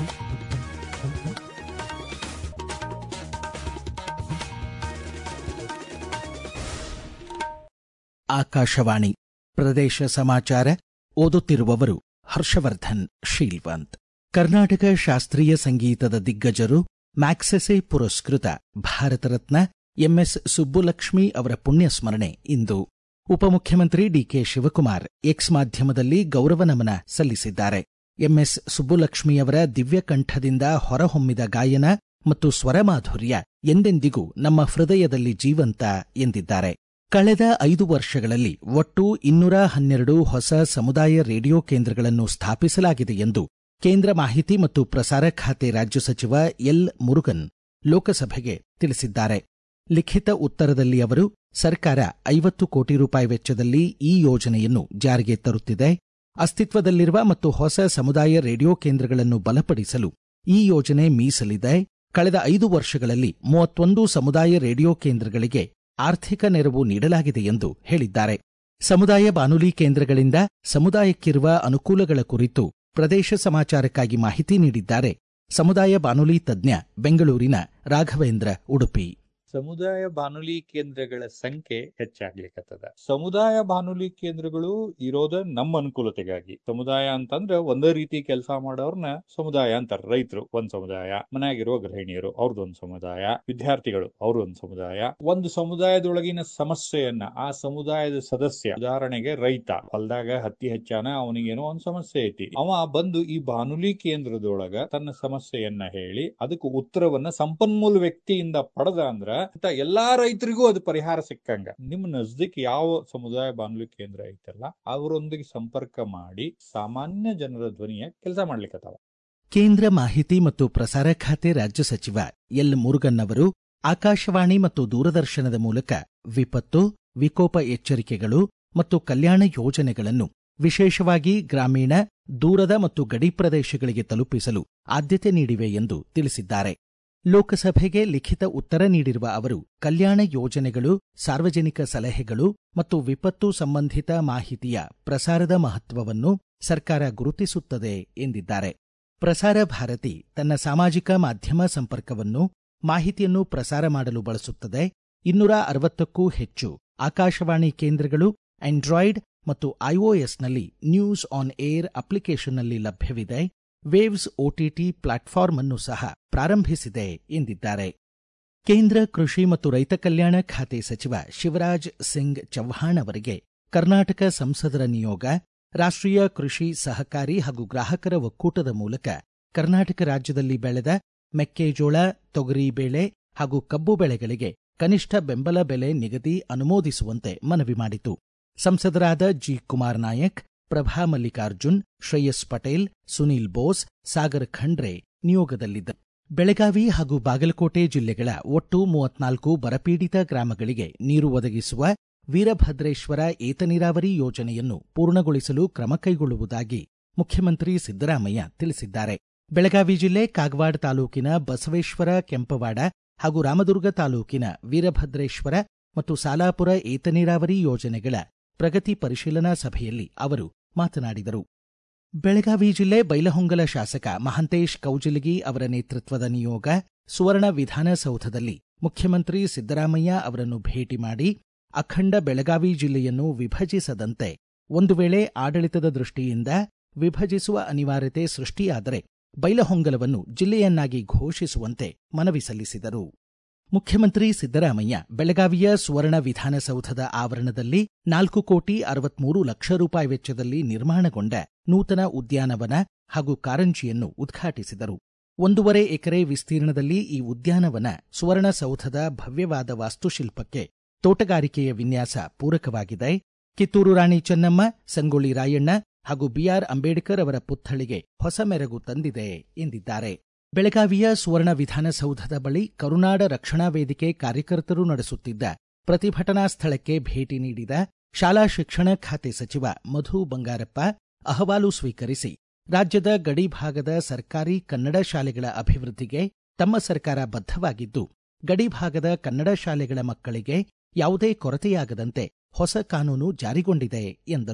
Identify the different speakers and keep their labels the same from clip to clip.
Speaker 1: ಆಕಾಶವಾಣಿ ಪ್ರದೇಶ ಸಮಾಚಾರ ಓದುತ್ತಿರುವವರು ಹರ್ಷವರ್ಧನ್ ಶೀಲ್ವಂತ್ ಕರ್ನಾಟಕ ಶಾಸ್ತ್ರೀಯ ಸಂಗೀತದ ದಿಗ್ಗಜರು ಮ್ಯಾಕ್ಸೆಸೆ ಪುರಸ್ಕೃತ ಭಾರತ ರತ್ನ ಎಂಎಸ್ ಸುಬ್ಬುಲಕ್ಷ್ಮಿ ಅವರ ಪುಣ್ಯ ಸ್ಮರಣೆ ಇಂದು ಉಪಮುಖ್ಯಮಂತ್ರಿ ಡಿಕೆ ಶಿವಕುಮಾರ್ ಎಕ್ಸ್ ಮಾಧ್ಯಮದಲ್ಲಿ ಗೌರವ ನಮನ ಸಲ್ಲಿಸಿದ್ದಾರೆ ಎಂಎಸ್ ಸುಬ್ಬುಲಕ್ಷ್ಮಿಯವರ ದಿವ್ಯ ಕಂಠದಿಂದ ಹೊರಹೊಮ್ಮಿದ ಗಾಯನ ಮತ್ತು ಸ್ವರಮಾಧುರ್ಯ ಎಂದೆಂದಿಗೂ ನಮ್ಮ ಹೃದಯದಲ್ಲಿ ಜೀವಂತ ಎಂದಿದ್ದಾರೆ ಕಳೆದ ಐದು ವರ್ಷಗಳಲ್ಲಿ ಒಟ್ಟು ಇನ್ನೂರ ಹನ್ನೆರಡು ಹೊಸ ಸಮುದಾಯ ರೇಡಿಯೋ ಕೇಂದ್ರಗಳನ್ನು ಸ್ಥಾಪಿಸಲಾಗಿದೆ ಎಂದು ಕೇಂದ್ರ ಮಾಹಿತಿ ಮತ್ತು ಪ್ರಸಾರ ಖಾತೆ ರಾಜ್ಯ ಸಚಿವ ಎಲ್ ಮುರುಗನ್ ಲೋಕಸಭೆಗೆ ತಿಳಿಸಿದ್ದಾರೆ ಲಿಖಿತ ಉತ್ತರದಲ್ಲಿ ಅವರು ಸರ್ಕಾರ ಐವತ್ತು ಕೋಟಿ ರೂಪಾಯಿ ವೆಚ್ಚದಲ್ಲಿ ಈ ಯೋಜನೆಯನ್ನು ಜಾರಿಗೆ ತರುತ್ತಿದೆ ಅಸ್ತಿತ್ವದಲ್ಲಿರುವ ಮತ್ತು ಹೊಸ ಸಮುದಾಯ ರೇಡಿಯೋ ಕೇಂದ್ರಗಳನ್ನು ಬಲಪಡಿಸಲು ಈ ಯೋಜನೆ ಮೀಸಲಿದೆ ಕಳೆದ ಐದು ವರ್ಷಗಳಲ್ಲಿ ಮೂವತ್ತೊಂದು ಸಮುದಾಯ ರೇಡಿಯೋ ಕೇಂದ್ರಗಳಿಗೆ ಆರ್ಥಿಕ ನೆರವು ನೀಡಲಾಗಿದೆ ಎಂದು ಹೇಳಿದ್ದಾರೆ ಸಮುದಾಯ ಬಾನುಲಿ ಕೇಂದ್ರಗಳಿಂದ ಸಮುದಾಯಕ್ಕಿರುವ ಅನುಕೂಲಗಳ ಕುರಿತು ಪ್ರದೇಶ ಸಮಾಚಾರಕ್ಕಾಗಿ ಮಾಹಿತಿ ನೀಡಿದ್ದಾರೆ ಸಮುದಾಯ ಬಾನುಲಿ ತಜ್ಞ ಬೆಂಗಳೂರಿನ ರಾಘವೇಂದ್ರ ಉಡುಪಿ
Speaker 2: ಸಮುದಾಯ ಬಾನುಲಿ ಕೇಂದ್ರಗಳ ಸಂಖ್ಯೆ ಹೆಚ್ಚಾಗ್ಲಿಕ್ಕತ್ತದ ಸಮುದಾಯ ಬಾನುಲಿ ಕೇಂದ್ರಗಳು ಇರೋದ ನಮ್ಮ ಅನುಕೂಲತೆಗಾಗಿ ಸಮುದಾಯ ಅಂತಂದ್ರ ಒಂದೇ ರೀತಿ ಕೆಲಸ ಮಾಡೋರ್ನ ಸಮುದಾಯ ಅಂತಾರ ರೈತರು ಒಂದ್ ಸಮುದಾಯ ಮನೆಯಾಗಿರುವ ಗೃಹಿಣಿಯರು ಅವ್ರದೊಂದು ಸಮುದಾಯ ವಿದ್ಯಾರ್ಥಿಗಳು ಅವ್ರದೊಂದು ಸಮುದಾಯ ಒಂದು ಸಮುದಾಯದೊಳಗಿನ ಸಮಸ್ಯೆಯನ್ನ ಆ ಸಮುದಾಯದ ಸದಸ್ಯ ಉದಾಹರಣೆಗೆ ರೈತ ಹೊಲದಾಗ ಹತ್ತಿ ಹೆಚ್ಚಾನ ಅವನಿಗೇನೋ ಒಂದ್ ಸಮಸ್ಯೆ ಐತಿ ಅವ ಬಂದು ಈ ಬಾನುಲಿ ಕೇಂದ್ರದೊಳಗ ತನ್ನ ಸಮಸ್ಯೆಯನ್ನ ಹೇಳಿ ಅದಕ್ಕೆ ಉತ್ತರವನ್ನ ಸಂಪನ್ಮೂಲ ವ್ಯಕ್ತಿಯಿಂದ ಪಡೆದ ಅಂದ್ರ ಅಂತ ಎಲ್ಲಾ ರೈತರಿಗೂ ಅದು ಪರಿಹಾರ ಸಿಕ್ಕಂಗ ನಿಮ್ ನಜ್ದಿಕ್ ಯಾವ ಸಮುದಾಯ ಬಾನುಲಿ ಕೇಂದ್ರ ಐತಲ್ಲ ಅವರೊಂದಿಗೆ ಸಂಪರ್ಕ ಮಾಡಿ ಸಾಮಾನ್ಯ ಜನರ ಧ್ವನಿಯ ಕೆಲಸ ಮಾಡ್ಲಿಕ್ಕತ್ತಾವ
Speaker 1: ಕೇಂದ್ರ ಮಾಹಿತಿ ಮತ್ತು ಪ್ರಸಾರ ಖಾತೆ ರಾಜ್ಯ ಸಚಿವ ಎಲ್ ಮುರುಗನ್ ಅವರು ಆಕಾಶವಾಣಿ ಮತ್ತು ದೂರದರ್ಶನದ ಮೂಲಕ ವಿಪತ್ತು ವಿಕೋಪ ಎಚ್ಚರಿಕೆಗಳು ಮತ್ತು ಕಲ್ಯಾಣ ಯೋಜನೆಗಳನ್ನು ವಿಶೇಷವಾಗಿ ಗ್ರಾಮೀಣ ದೂರದ ಮತ್ತು ಗಡಿ ಪ್ರದೇಶಗಳಿಗೆ ತಲುಪಿಸಲು ಆದ್ಯತೆ ನೀಡಿವೆ ಎಂದು ತಿಳಿಸಿದ್ದಾರೆ ಲೋಕಸಭೆಗೆ ಲಿಖಿತ ಉತ್ತರ ನೀಡಿರುವ ಅವರು ಕಲ್ಯಾಣ ಯೋಜನೆಗಳು ಸಾರ್ವಜನಿಕ ಸಲಹೆಗಳು ಮತ್ತು ವಿಪತ್ತು ಸಂಬಂಧಿತ ಮಾಹಿತಿಯ ಪ್ರಸಾರದ ಮಹತ್ವವನ್ನು ಸರ್ಕಾರ ಗುರುತಿಸುತ್ತದೆ ಎಂದಿದ್ದಾರೆ ಪ್ರಸಾರ ಭಾರತಿ ತನ್ನ ಸಾಮಾಜಿಕ ಮಾಧ್ಯಮ ಸಂಪರ್ಕವನ್ನು ಮಾಹಿತಿಯನ್ನು ಪ್ರಸಾರ ಮಾಡಲು ಬಳಸುತ್ತದೆ ಇನ್ನೂರ ಅರವತ್ತಕ್ಕೂ ಹೆಚ್ಚು ಆಕಾಶವಾಣಿ ಕೇಂದ್ರಗಳು ಆಂಡ್ರಾಯ್ಡ್ ಮತ್ತು ಐಒಎಸ್ನಲ್ಲಿ ನ್ಯೂಸ್ ಆನ್ ಏರ್ ಅಪ್ಲಿಕೇಶನ್ನಲ್ಲಿ ಲಭ್ಯವಿದೆ ವೇವ್ಸ್ ಒಟಿಟಿ ಪ್ಲಾಟ್ಫಾರ್ಮ್ ಅನ್ನು ಸಹ ಪ್ರಾರಂಭಿಸಿದೆ ಎಂದಿದ್ದಾರೆ ಕೇಂದ್ರ ಕೃಷಿ ಮತ್ತು ರೈತ ಕಲ್ಯಾಣ ಖಾತೆ ಸಚಿವ ಶಿವರಾಜ್ ಸಿಂಗ್ ಚೌಹಾಣ್ ಅವರಿಗೆ ಕರ್ನಾಟಕ ಸಂಸದರ ನಿಯೋಗ ರಾಷ್ಟ್ರೀಯ ಕೃಷಿ ಸಹಕಾರಿ ಹಾಗೂ ಗ್ರಾಹಕರ ಒಕ್ಕೂಟದ ಮೂಲಕ ಕರ್ನಾಟಕ ರಾಜ್ಯದಲ್ಲಿ ಬೆಳೆದ ಮೆಕ್ಕೆಜೋಳ ತೊಗರಿ ಬೇಳೆ ಹಾಗೂ ಕಬ್ಬು ಬೆಳೆಗಳಿಗೆ ಕನಿಷ್ಠ ಬೆಂಬಲ ಬೆಲೆ ನಿಗದಿ ಅನುಮೋದಿಸುವಂತೆ ಮನವಿ ಮಾಡಿತು ಸಂಸದರಾದ ಜಿ ಕುಮಾರ್ ನಾಯಕ್ ಪ್ರಭಾ ಮಲ್ಲಿಕಾರ್ಜುನ್ ಶ್ರೇಯಸ್ ಪಟೇಲ್ ಸುನೀಲ್ ಬೋಸ್ ಸಾಗರ್ ಖಂಡ್ರೆ ನಿಯೋಗದಲ್ಲಿದ್ದರು ಬೆಳಗಾವಿ ಹಾಗೂ ಬಾಗಲಕೋಟೆ ಜಿಲ್ಲೆಗಳ ಒಟ್ಟು ಮೂವತ್ನಾಲ್ಕು ಬರಪೀಡಿತ ಗ್ರಾಮಗಳಿಗೆ ನೀರು ಒದಗಿಸುವ ವೀರಭದ್ರೇಶ್ವರ ಏತ ನೀರಾವರಿ ಯೋಜನೆಯನ್ನು ಪೂರ್ಣಗೊಳಿಸಲು ಕ್ರಮ ಕೈಗೊಳ್ಳುವುದಾಗಿ ಮುಖ್ಯಮಂತ್ರಿ ಸಿದ್ದರಾಮಯ್ಯ ತಿಳಿಸಿದ್ದಾರೆ ಬೆಳಗಾವಿ ಜಿಲ್ಲೆ ಕಾಗವಾಡ ತಾಲೂಕಿನ ಬಸವೇಶ್ವರ ಕೆಂಪವಾಡ ಹಾಗೂ ರಾಮದುರ್ಗ ತಾಲೂಕಿನ ವೀರಭದ್ರೇಶ್ವರ ಮತ್ತು ಸಾಲಾಪುರ ಏತ ನೀರಾವರಿ ಯೋಜನೆಗಳ ಪ್ರಗತಿ ಪರಿಶೀಲನಾ ಸಭೆಯಲ್ಲಿ ಅವರು ಮಾತನಾಡಿದರು ಬೆಳಗಾವಿ ಜಿಲ್ಲೆ ಬೈಲಹೊಂಗಲ ಶಾಸಕ ಮಹಂತೇಶ್ ಕೌಜಲಗಿ ಅವರ ನೇತೃತ್ವದ ನಿಯೋಗ ಸುವರ್ಣ ವಿಧಾನಸೌಧದಲ್ಲಿ ಮುಖ್ಯಮಂತ್ರಿ ಸಿದ್ದರಾಮಯ್ಯ ಅವರನ್ನು ಭೇಟಿ ಮಾಡಿ ಅಖಂಡ ಬೆಳಗಾವಿ ಜಿಲ್ಲೆಯನ್ನು ವಿಭಜಿಸದಂತೆ ಒಂದು ವೇಳೆ ಆಡಳಿತದ ದೃಷ್ಟಿಯಿಂದ ವಿಭಜಿಸುವ ಅನಿವಾರ್ಯತೆ ಸೃಷ್ಟಿಯಾದರೆ ಬೈಲಹೊಂಗಲವನ್ನು ಜಿಲ್ಲೆಯನ್ನಾಗಿ ಘೋಷಿಸುವಂತೆ ಮನವಿ ಸಲ್ಲಿಸಿದರು ಮುಖ್ಯಮಂತ್ರಿ ಸಿದ್ದರಾಮಯ್ಯ ಬೆಳಗಾವಿಯ ಸುವರ್ಣ ವಿಧಾನಸೌಧದ ಆವರಣದಲ್ಲಿ ನಾಲ್ಕು ಕೋಟಿ ಅರವತ್ಮೂರು ಲಕ್ಷ ರೂಪಾಯಿ ವೆಚ್ಚದಲ್ಲಿ ನಿರ್ಮಾಣಗೊಂಡ ನೂತನ ಉದ್ಯಾನವನ ಹಾಗೂ ಕಾರಂಜಿಯನ್ನು ಉದ್ಘಾಟಿಸಿದರು ಒಂದೂವರೆ ಎಕರೆ ವಿಸ್ತೀರ್ಣದಲ್ಲಿ ಈ ಉದ್ಯಾನವನ ಸುವರ್ಣಸೌಧದ ಭವ್ಯವಾದ ವಾಸ್ತುಶಿಲ್ಪಕ್ಕೆ ತೋಟಗಾರಿಕೆಯ ವಿನ್ಯಾಸ ಪೂರಕವಾಗಿದೆ ಕಿತ್ತೂರು ರಾಣಿ ಚೆನ್ನಮ್ಮ ಸಂಗೊಳ್ಳಿ ರಾಯಣ್ಣ ಹಾಗೂ ಬಿಆರ್ ಅಂಬೇಡ್ಕರ್ ಅವರ ಪುತ್ಥಳಿಗೆ ಹೊಸ ಮೆರಗು ತಂದಿದೆ ಎಂದಿದ್ದಾರೆ ಬೆಳಗಾವಿಯ ಸುವರ್ಣ ವಿಧಾನಸೌಧದ ಬಳಿ ಕರುನಾಡ ರಕ್ಷಣಾ ವೇದಿಕೆ ಕಾರ್ಯಕರ್ತರು ನಡೆಸುತ್ತಿದ್ದ ಪ್ರತಿಭಟನಾ ಸ್ಥಳಕ್ಕೆ ಭೇಟಿ ನೀಡಿದ ಶಾಲಾ ಶಿಕ್ಷಣ ಖಾತೆ ಸಚಿವ ಮಧು ಬಂಗಾರಪ್ಪ ಅಹವಾಲು ಸ್ವೀಕರಿಸಿ ರಾಜ್ಯದ ಗಡಿ ಭಾಗದ ಸರ್ಕಾರಿ ಕನ್ನಡ ಶಾಲೆಗಳ ಅಭಿವೃದ್ಧಿಗೆ ತಮ್ಮ ಸರ್ಕಾರ ಬದ್ಧವಾಗಿದ್ದು ಗಡಿ ಭಾಗದ ಕನ್ನಡ ಶಾಲೆಗಳ ಮಕ್ಕಳಿಗೆ ಯಾವುದೇ ಕೊರತೆಯಾಗದಂತೆ ಹೊಸ ಕಾನೂನು ಜಾರಿಗೊಂಡಿದೆ ಎಂದರು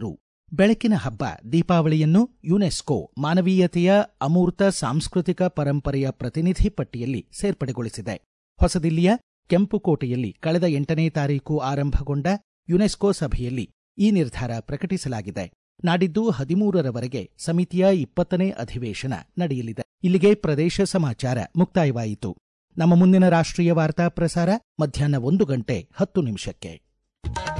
Speaker 1: ಬೆಳಕಿನ ಹಬ್ಬ ದೀಪಾವಳಿಯನ್ನು ಯುನೆಸ್ಕೋ ಮಾನವೀಯತೆಯ ಅಮೂರ್ತ ಸಾಂಸ್ಕೃತಿಕ ಪರಂಪರೆಯ ಪ್ರತಿನಿಧಿ ಪಟ್ಟಿಯಲ್ಲಿ ಸೇರ್ಪಡೆಗೊಳಿಸಿದೆ ಹೊಸದಿಲ್ಲಿಯ ಕೆಂಪುಕೋಟೆಯಲ್ಲಿ ಕಳೆದ ಎಂಟನೇ ತಾರೀಕು ಆರಂಭಗೊಂಡ ಯುನೆಸ್ಕೋ ಸಭೆಯಲ್ಲಿ ಈ ನಿರ್ಧಾರ ಪ್ರಕಟಿಸಲಾಗಿದೆ ನಾಡಿದ್ದು ಹದಿಮೂರರವರೆಗೆ ಸಮಿತಿಯ ಇಪ್ಪತ್ತನೇ ಅಧಿವೇಶನ ನಡೆಯಲಿದೆ ಇಲ್ಲಿಗೆ ಪ್ರದೇಶ ಸಮಾಚಾರ ಮುಕ್ತಾಯವಾಯಿತು ನಮ್ಮ ಮುಂದಿನ ರಾಷ್ಟ್ರೀಯ ವಾರ್ತಾ ಪ್ರಸಾರ ಮಧ್ಯಾಹ್ನ ಒಂದು ಗಂಟೆ ಹತ್ತು ನಿಮಿಷಕ್ಕೆ